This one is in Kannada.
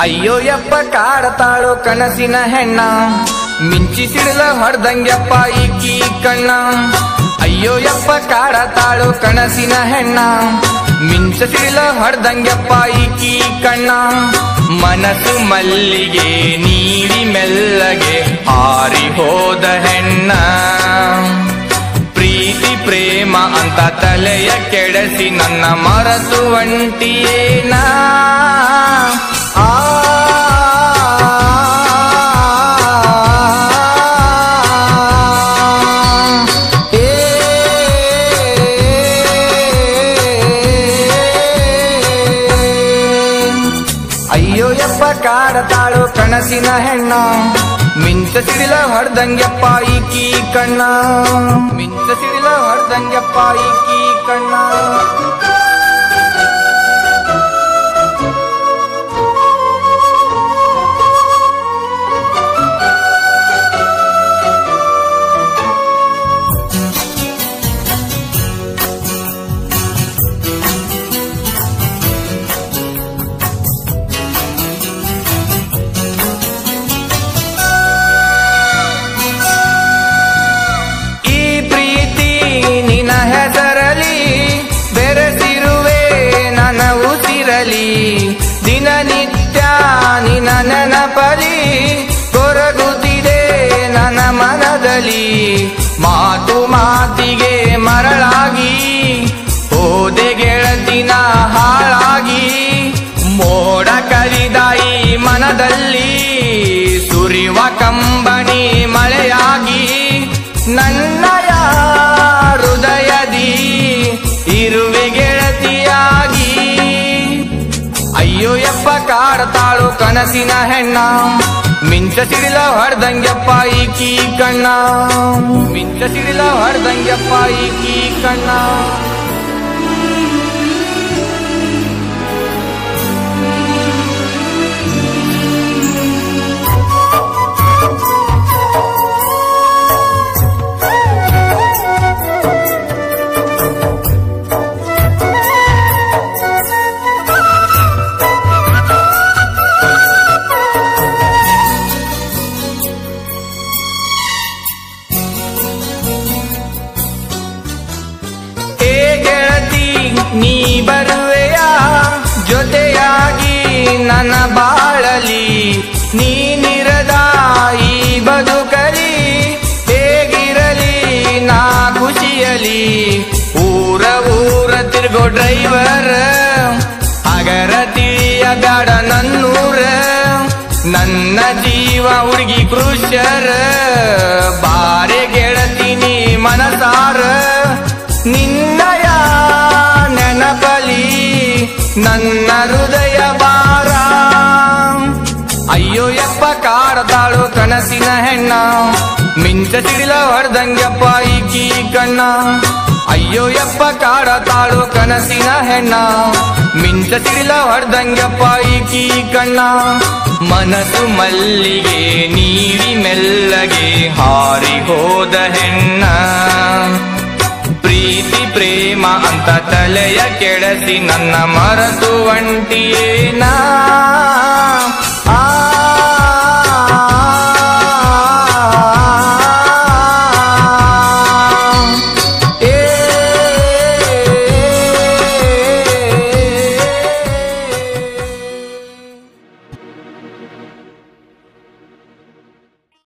ಅಯ್ಯೋ ಯಪ್ಪ ಕಾಡತಾಳು ಕನಸಿನ ಹೆಣ್ಣ ಮಿಂಚಿ ಸಿಡಿಲ ಹೊಡ್ದಂಗ್ಯಪ್ಪ ಈಕಿ ಕಣ್ಣ ಅಯ್ಯೋ ಯಪ್ಪ ಕಾಡತಾಳು ಕನಸಿನ ಹೆಣ್ಣ ಮಿಂಚ ಸಿಡಿಲ ಹೊಡ್ದಂಗ್ಯಪ್ಪ ಈಕಿ ಕಣ್ಣ ಮನಸ್ಸು ಮಲ್ಲಿಗೆ ನೀಡಿ ಮೆಲ್ಲಗೆ ಹಾರಿ ಹೋದ ಹೆಣ್ಣ ಪ್ರೀತಿ ಪ್ರೇಮ ಅಂತ ತಲೆಯ ಕೆಡಸಿ ನನ್ನ ಮರತು ಒಂಟಿಯೇನ ಆ ಏ ಅಯ್ಯೋ ಯಪ್ಪ ಕಾಡತಾಳು ಕನಸಿನ ಹೆಣ್ಣ ಮಿಂಚ ಸಿಡಿಲ ಹೊಡ್ದಂಗ್ಯಪ್ಪ ಈಕಿ ಕಣ್ಣ ಮಿಂಚ ಸಿಡಿಲ ಹೊಡ್ದಂಗ್ಯಪ್ಪ ಈಕಿ ಕಣ್ಣ ಈ ಪ್ರೀತಿ ನಿನ್ನ ಹೆಸರಲಿ ಬೆರೆಸಿರುವೆ ನನ್ನ ಉಸಿರಲಿ ದಿನನಿತ್ಯ ನಿನ್ನ ನೆನಪಲಿ ಕೊರಗುತ್ತಿದೆ ನನ್ನ ಮನದಲ್ಲಿ ಮಾತು ಮಾತಿಗೆ ಮರಳಾಗಿ ಹೋದೆ ಗೆಳತಿನ ಹಾಳಾಗಿ ಮೋಡ ಕರಿದಾಯಿ ಮನದಲ್ಲಿ ಸುರಿವ ಕಂಬನಿ ಮಳೆಯಾಗಿ ನನ್ನಯ ಹೃದಯದಿ ಇರುವೆ ಗೆಳತಿಯಾಗಿ ಅಯ್ಯೋ ಯಪ್ಪ ಕಾಡತಾಳು ಕನಸಿನ ಹೆಣ್ಣ ಮಿಂಚ ಸಿಡಿಲ ಹೊಡ್ದಂಗ್ಯಪ್ಪ ಈಕಿ ಕಣ್ಣ ಮಿಂಚ ಸಿಡಿಲ ಹೊಡ್ದಂಗ್ಯಪ್ಪ ಈಕಿ ಕಣ್ಣ ಏ ಗೆಳತಿ ನೀ ಬರುವೆಯ ಜೊತೆಯಾಗಿ ನನ್ನ ಬಾಳಲಿ ನೀನಿರದ ಈ ಬದುಕಲಿ ಹೇಗಿರಲಿ ನಾ ಖುಷಿಯಲಿ ಊರ ಊರ ತಿರ್ಗೋ ಡ್ರೈವರ್ ಅಗರ ತಿಳಿಯ ಬ್ಯಾಡ ನನ್ನೂರ ನನ್ನ ಜೀವ ಹುಡುಗಿ ಕೃಷ್ಯರ ಬಾರೆ ಗೆಳತೀನಿ ಮನಸಾರ ನಿನ್ನಯ ನೆನಪಲಿ ನನ್ನ ಹೃದಯ ಬಾರ ಅಯ್ಯೋ ಯಪ್ಪ ಕಾಡತಾಳು ಕನಸಿನ ಹೆಣ್ಣ ಮಿಂಚ ಸಿಡಿಲ ಹೊಡ್ದಂಗ್ಯಪ್ಪ ಈಕಿ ಕಣ್ಣ ಅಯ್ಯೋ ಯಪ್ಪ ಕಾಡತಾಳು ಕನಸಿನ ಹೆಣ್ಣ ಮಿಂಚ ಸಿಡಿಲ ಹೊಡ್ದಂಗ್ಯಪ್ಪ ಈಕಿ ಕಣ್ಣ ಮನಸ್ಸು ಮಲ್ಲಿಗೆ ನೀಡಿ ಮೆಲ್ಲಗೆ ಹಾರಿ ಹೋದ ಹೆಣ್ಣ ಪ್ರೀತಿ ಪ್ರೇಮ ಅಂತ ತಲೆಯ ಕೆಡಸಿ ನನ್ನ ಮರತು ಒಂಟಿಯೇನಾ ಆ